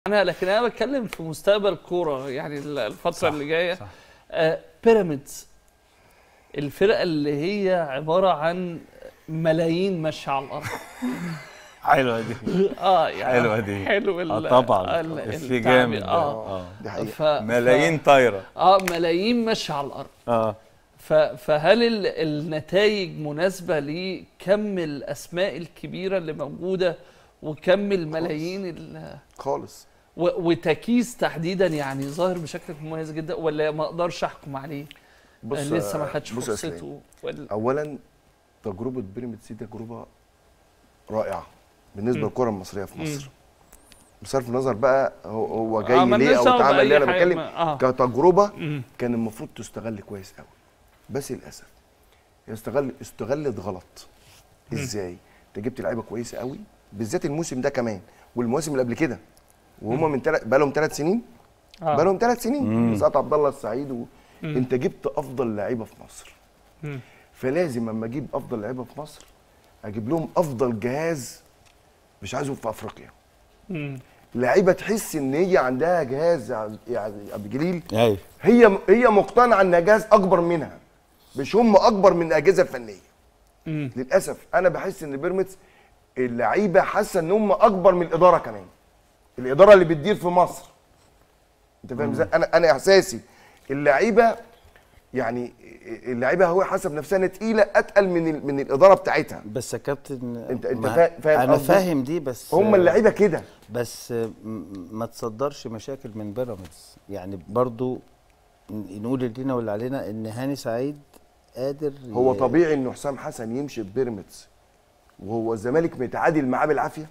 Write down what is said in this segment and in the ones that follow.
انا لكن انا بتكلم في مستقبل كوره يعني الفتره صح، اللي جايه صح. آه بيراميدز الفرقه اللي هي عباره عن ملايين ماشيه على الارض حلوه دي اه يعني حلوة دي. حلو ال- اه طبعا ال- في التعبير. جامد ده. اه اه دي حقيقه ف... ملايين طايره ف... اه ملايين ماشيه على الارض اه ف... فهل ال... النتائج مناسبه لكم الاسماء الكبيره اللي موجوده وكم الملايين ال... خالص و... وتكيس تحديدا يعني ظاهر بشكل مميز جدا ولا ما اقدرش احكم عليه بص آه، لسه ما خدش بص يا إسلام. فرصته ولا... اولا تجربه بيراميدز دي تجربه رائعه بالنسبه مم. للكره المصريه في مم. مصر بصرف النظر بقى هو, هو آه، جاي ما ليه لناش او دعوة اتعمل بأي ليه انا حاجة، بتكلم ما- آه. كتجربه مم. كان المفروض تستغل كويس قوي بس للاسف هي استغل استغلت غلط ازاي انت جبت لعيبه كويسه قوي بالذات الموسم ده كمان والمواسم اللي قبل كده وهم من تلت بقى لهم ثلاث سنين آه. بقى لهم ثلاث سنين مم. ساعه عبد الله السعيد و... مم. انت جبت افضل لعيبه في مصر مم. فلازم اما اجيب افضل لعيبه في مصر اجيب لهم افضل جهاز مش عايزه في افريقيا مم. لعيبه تحس ان هي عندها جهاز ع- يعني ابو جليل ايوه هي هي مقتنعه ان جهاز اكبر منها مش هم اكبر من الاجهزه الفنيه مم. للاسف انا بحس ان بيراميدز اللعيبه حاسه ان هم اكبر من الاداره كمان الاداره اللي بتدير في مصر انت فاهم ازاي انا انا احساسي اللعيبه يعني اللعيبه هو حسب نفسها انها تقيله اتقل من ال- من الاداره بتاعتها بس يا كابتن انت- انت ما- فا- فاهم انا قصدي؟ فاهم دي بس هم اللعيبه كده بس م- ما تصدرش مشاكل من بيراميدز يعني برضو ن- نقول اللي لينا واللي علينا ان هاني سعيد قادر هو ي- طبيعي ان حسام حسن يمشي في بيراميدز وهو الزمالك متعادل معاه بالعافيه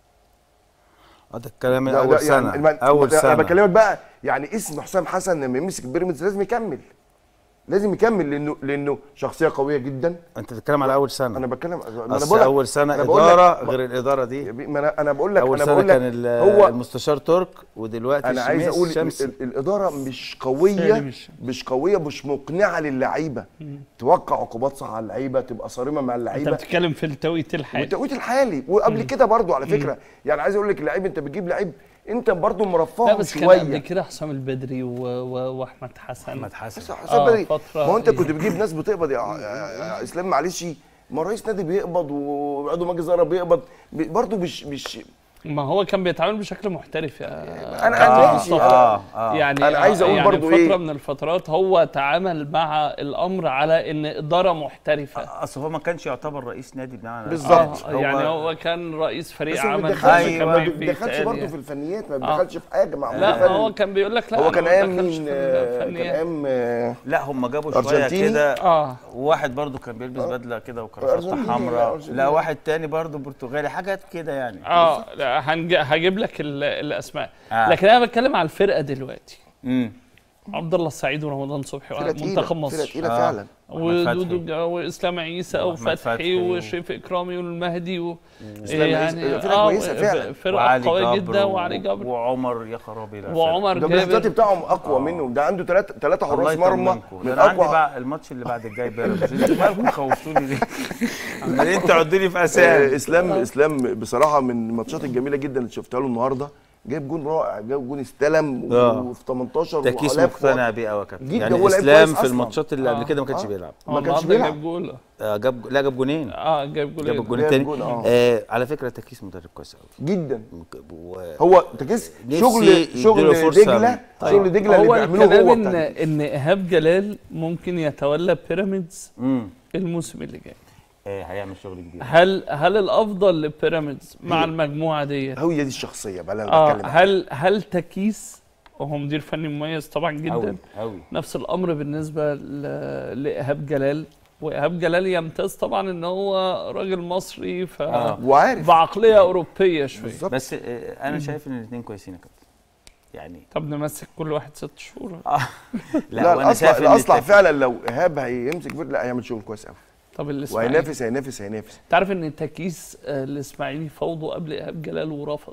اه ده الكلام من ده- اول ده سنه الم- اول ده- سنه انا بكلمك بقى يعني اسم حسام حسن لما يمسك بيراميدز لازم يكمل لازم يكمل لانه لانه شخصيه قويه جدا انت بتتكلم على اول سنه انا بتكلم ما انا أصل بقول لك اول سنه أنا بقول لك- اداره ما- غير الاداره دي ما انا انا بقول لك اول انا سنه بقول كان لك ال- هو المستشار ترك ودلوقتي انا عايز الشميس- اقول الشمسي. ال- الاداره مش قويه سالم الشمسي. مش قويه مش مقنعه للعيبه توقع عقوبات صح على اللعيبه تبقى صارمه مع انت اللعيبه بتتكلم في التوقيت الحالي والتوقيت الحالي وقبل كده برضو على فكره يعني عايز اقول لك اللعيب انت بتجيب لعيب انت برضو لا مرفهه بس كان قبل شويه كده حسام البدري و... و... واحمد حسن احمد حسن بس حسام آه، بدري فترة ما هو انت إيه. كنت بتجيب ناس بتقبض يا, يا, يا اسلام معلش ما رئيس نادي بيقبض وعضو مجلس اداره بيقبض بي- برضو مش مش ما هو كان بيتعامل بشكل محترف يا انا كابتن انا مصطفى. ماشي اه اه يعني أنا عايز أقول يعني برضو فترة إيه؟ من الفترات هو تعامل مع الأمر على إن إدارة محترفة اصل هو ما كانش يعتبر رئيس نادي بمعنى بالظبط. آه يعني هو كان رئيس فريق بس ما عمل بيدخلش أيوة. ما كمان بيدخلش بيتقال برضه يعني. في الفنيات ما آه. بيدخلش في حاجه مع لا مدرب. هو كان بيقول لك لا هو أنا كان ما ايام بدخلش مين في آه، كان الفنيات. ايام آه، لا هم جابوا شويه أرجنتيني؟ كده اه واحد برضو كان بيلبس بدله كده وكرافته أرجنتيني، لا، حمراء أرجنتيني. لا واحد تاني برضو برتغالي حاجات كده يعني اه لا هنج... هجيب لك ال... الاسماء آه. لكن انا بتكلم على الفرقه دلوقتي امم عبد الله السعيد ورمضان صبحي فرقه تقيله منتخب فرقه مصر تقيله آه. فعلا وأحمد ودودو فتحي. جا- واسلام عيسى وأحمد وفتحي فتحي و- وشريف اكرامي والمهدي و... إسلام عيسى، فرقة كويسة فعلا. فرقه وعلي قويه جبر جدا و- وعلي جبر وعمر يا خرابي لا وعمر ده الاحتياطي جابر بتاعهم اقوى منهم ده عنده ثلاثه ثلاثه الله حراس مرمى يطمنكم ده من انا عندي اقوى بقى الماتش اللي بعد الجاي بيراميدز انتوا مالكم خوفتوني ليه؟ عمالين تعدوني في آه، اسامي اسلام اسلام بصراحه من الماتشات الجميله جدا اللي شفتها له النهارده جايب جون رائع جاب جون استلم آه. وفي 18 تكيس وحلاف مقتنع بيه قوي يا كابتن جدا، يعني هو لعيب اسلام كويس في أصلاً. الماتشات اللي قبل آه. كده ما كانش آه. بيلعب ما كانش النهارده بيلعب. جاب جول آه جاب لا جاب جونين اه جاب جول جاب الجون جاب التاني جون، آه. آه على فكره تكيس مدرب كويس قوي جدا و... هو تكيس نفسي شغل يديله شغل فرصة. دجله طيب. شغل دجله اللي هو بيعملوه الكلام هو ان بتاع ان ايهاب جلال ممكن يتولى بيراميدز امم الموسم اللي جاي آه هيعمل شغل كبير هل هل الافضل لبيراميدز مع هي- المجموعه ديت هي دي الشخصيه بقى اللي انا اه بتكلم عنها. هل هل تكيس وهو مدير فني مميز طبعا جدا قوي قوي نفس الامر بالنسبه ل- لايهاب جلال وايهاب جلال يمتاز طبعا ان هو راجل مصري ف آه. وعارف بعقليه اوروبيه شويه بالظبط بس آه انا شايف ان الاثنين كويسين يا كابتن يعني طب نمسك كل واحد ست شهور آه. لا, لا, وانا الاصلح شايف ان الاصلح التك- فعلا لو ايهاب هيمسك فرقه لا هيعمل شغل كويس قوي طب الاسماعيلي وهينافس هينافس هينافس تعرف ان تكيس آه، الاسماعيلي فوضوا قبل ايهاب جلال ورفض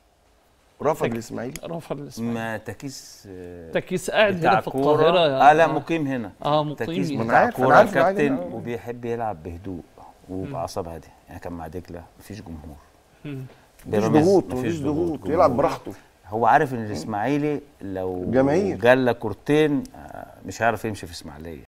رفض تك- الاسماعيلي رفض الاسماعيلي ما تكيس آه، تكيس قاعد بتاع هنا في كورة. القاهره يا اه لا مقيم هنا اه تكيس مقيم أنا بتاع عارف، أنا كورة عارف، أنا كابتن عارف. وبيحب يلعب بهدوء وبأعصاب هادية يعني كان مع دجلة مفيش جمهور مم. مفيش بيراميدز ضغوط مفيش ضغوط يلعب براحته هو عارف ان الاسماعيلي لو جماهير. جالك كورتين آه، مش هيعرف يمشي في اسماعيليه